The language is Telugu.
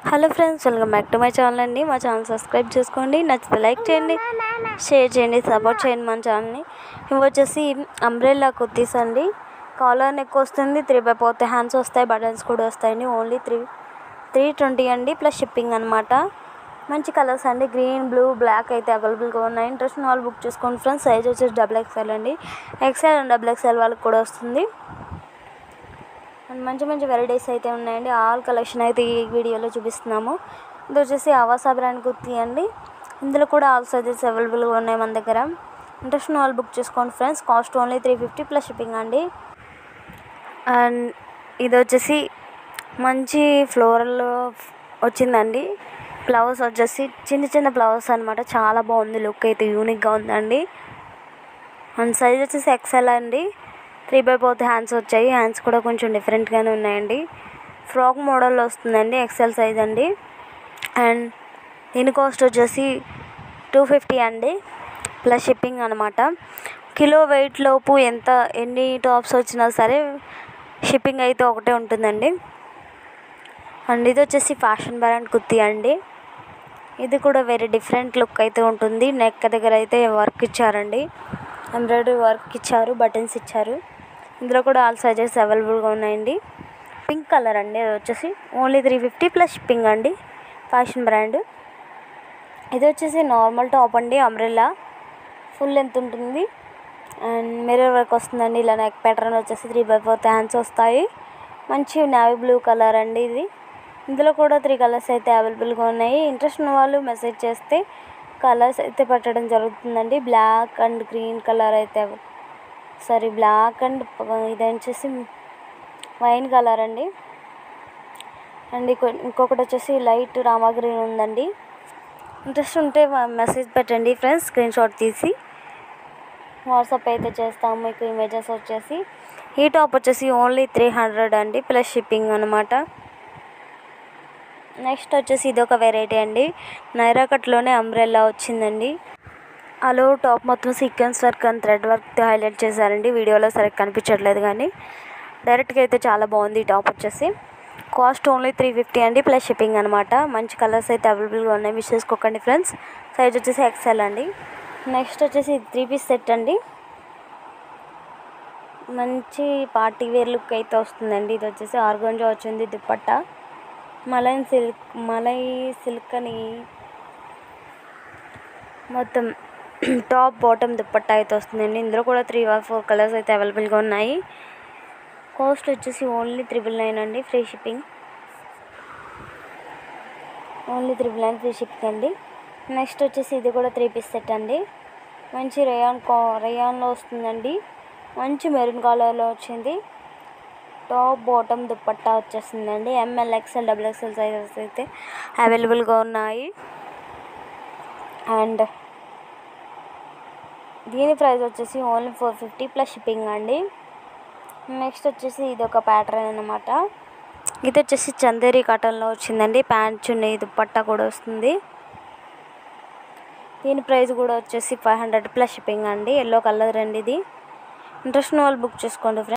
hello friends welcome back to my channel అండి మా ఛానల్ సబ్స్క్రైబ్ చేసుకోండి నచ్చితే లైక్ చేయండి షేర్ చేయండి సపోర్ట్ చేయండి మన ఛానల్ని ఇవి వచ్చేసి అంబ్రెల్లా కుర్తీస్ అండి కాలర్ నెక్ వస్తుంది త్రీ బై పోతే హ్యాండ్స్ వస్తాయి బటన్స్ కూడా వస్తాయండి ఓన్లీ త్రీ త్రీ ట్వంటీ అండి ప్లస్ షిప్పింగ్ అనమాట మంచి కలర్స్ అండి గ్రీన్ బ్లూ బ్లాక్ అయితే అవైలబుల్గా ఉన్నాయి ఇంట్రెస్ట్ ఉన్న వాళ్ళు బుక్ చేసుకోండి ఫ్రెండ్స్ సైజ్ వచ్చేసి డబుల్ ఎక్స్ఎల్ అండి ఎక్స్ఎల్ అండ్ డబుల్ ఎక్స్ఎల్ వాళ్ళకి కూడా వస్తుంది అండ్ మంచి మంచి వెరైటీస్ అయితే ఉన్నాయండి ఆల్ కలెక్షన్ అయితే ఈ వీడియోలో చూపిస్తున్నాము ఇది వచ్చేసి ఆవాసా బ్రాండ్ కుర్తీ అండి ఇందులో కూడా ఆల్ సైజెస్ అవైలబుల్గా ఉన్నాయి మన దగ్గర ఇంట్రెస్ట్ ఉన్న వాళ్ళు బుక్ చేసుకోండి friends cost only three fifty plus shipping అండి అండ్ ఇది వచ్చేసి మంచి ఫ్లోరల్ వచ్చిందండి ఫ్లవర్స్ వచ్చేసి చిన్న చిన్న ఫ్లవర్స్ అనమాట చాలా బాగుంది లుక్ అయితే యూనిక్గా ఉందండి అండ్ సైజ్ వచ్చేసి ఎక్సెల్ అండి త్రీ బై ఫోర్త్ హ్యాండ్స్ వచ్చాయి హ్యాండ్స్ కూడా కొంచెం డిఫరెంట్గానే ఉన్నాయండి ఫ్రాక్ మోడల్లో వస్తుందండి ఎక్సెల్ సైజ్ అండి అండ్ దీని కాస్ట్ వచ్చేసి టూ ఫిఫ్టీ అండి ప్లస్ షిప్పింగ్ అనమాట కిలో వెయిట్ లోపు ఎంత ఎన్ని టాప్స్ వచ్చినా సరే షిప్పింగ్ అయితే ఒకటే ఉంటుందండి అండ్ ఇది వచ్చేసి ఫ్యాషన్ బ్రాండ్ కుర్తీ అండి ఇది కూడా వెరీ డిఫరెంట్ లుక్ అయితే ఉంటుంది నెక్ దగ్గర అయితే వర్క్ ఇచ్చారండి ఎంబ్రాయిడరీ వర్క్ ఇచ్చారు బటన్స్ ఇచ్చారు ఇందులో కూడా ఆల్ సైజెస్ అవైలబుల్గా ఉన్నాయండి పింక్ కలర్ అండి అది వచ్చేసి only three fifty plus shipping అండి ఫ్యాషన్ బ్రాండ్ ఇది వచ్చేసి నార్మల్ టాప్ అండి అంబ్రెల్లా ఫుల్ ఎంత ఉంటుంది అండ్ మిర్రర్ వర్క్ వస్తుందండి ఇలా నెక్ ప్యాటర్న్ వచ్చేసి త్రీ బై ఫోర్త్ హ్యాండ్స్ వస్తాయి మంచి నావీ బ్లూ కలర్ అండి ఇది ఇందులో కూడా త్రీ కలర్స్ అయితే అవైలబుల్గా ఉన్నాయి ఇంట్రెస్ట్ ఉన్న వాళ్ళు మెసేజ్ చేస్తే కలర్స్ అయితే పెట్టడం జరుగుతుందండి బ్లాక్ అండ్ గ్రీన్ కలర్ అయితే సారీ బ్లాక్ అండ్ ఇది వచ్చేసి వైన్ కలర్ అండి అండ్ ఇంకో- ఇంకొకటి వచ్చేసి లైట్ రామా గ్రీన్ ఉందండి ఇంట్రెస్ట్ ఉంటే మెసేజ్ పెట్టండి ఫ్రెండ్స్ స్క్రీన్ షాట్ తీసి వాట్సాప్ అయితే చేస్తాము మీకు ఇమేజెస్ వచ్చేసి ఈ టాప్ వచ్చేసి ఓన్లీ త్రీ హండ్రెడ్ అండి ప్లస్ షిప్పింగ్ అనమాట నెక్స్ట్ వచ్చేసి ఇది ఒక వెరైటీ అండి నైరా కట్లోనే అంబ్రెల్లా వచ్చిందండి అలో టాప్ మొత్తం సీక్వెన్స్ వర్క్ అండ్ థ్రెడ్ వర్క్తో హైలైట్ చేశారండి వీడియోలో సరిగ్గా కనిపించట్లేదు కానీ డైరెక్ట్గా అయితే చాలా బాగుంది ఈ టాప్ వచ్చేసి కాస్ట్ ఓన్లీ త్రీ ఫిఫ్టీ అండి ప్లస్ షిప్పింగ్ అనమాట మంచి కలర్స్ అయితే అవైలబుల్గా ఉన్నాయి మిస్ చేసుకోకండి ఫ్రెండ్స్ సైజ్ వచ్చేసి ఎక్సెల్ అండి నెక్స్ట్ వచ్చేసి త్రీ పీస్ సెట్ అండి మంచి పార్టీ వేర్ లుక్ అయితే వస్తుందండి ఇది వచ్చేసి ఆర్గంజా వచ్చింది దుప్పట్టా మలై సిల్క్ మలై సిల్క్ అని మొత్తం టాప్ బాటమ్ దుప్పట్టా అయితే వస్తుందండి ఇందులో కూడా త్రీ ఆర్ ఫోర్ కలర్స్ అయితే అవైలబుల్గా ఉన్నాయి కాస్ట్ వచ్చేసి ఓన్లీ త్రిబుల్ నైన్ అండి free shipping only triple nine free shipping అండి నెక్స్ట్ వచ్చేసి ఇది కూడా త్రీ పీస్ సెట్ అండి మంచి రేయాన్ కా రేయాన్లో వస్తుందండి మంచి మెరూన్ కలర్లో వచ్చింది టాప్ బాటమ్ దుప్పట్టా వచ్చేస్తుందండి M L XL double XL sizes అయితే అవైలబుల్గా ఉన్నాయి అండ్ దీని ప్రైస్ వచ్చేసి only four fifty plus shipping అండి నెక్స్ట్ వచ్చేసి ఇది ఒక ప్యాటర్న్ అనమాట ఇది వచ్చేసి చందేరి కాటన్లో వచ్చిందండి ప్యాంట్ చున్నీ దుప్పట్టా కూడా వస్తుంది దీని ప్రైస్ కూడా వచ్చేసి ఫైవ్ హండ్రెడ్ ప్లస్ షిప్పింగ్ అండి ఎల్లో కలర్ అండి ఇది ఇంట్రెస్ట్ ఉన్న వాళ్ళు బుక్ చేసుకోండి ఫ్రెండ్స్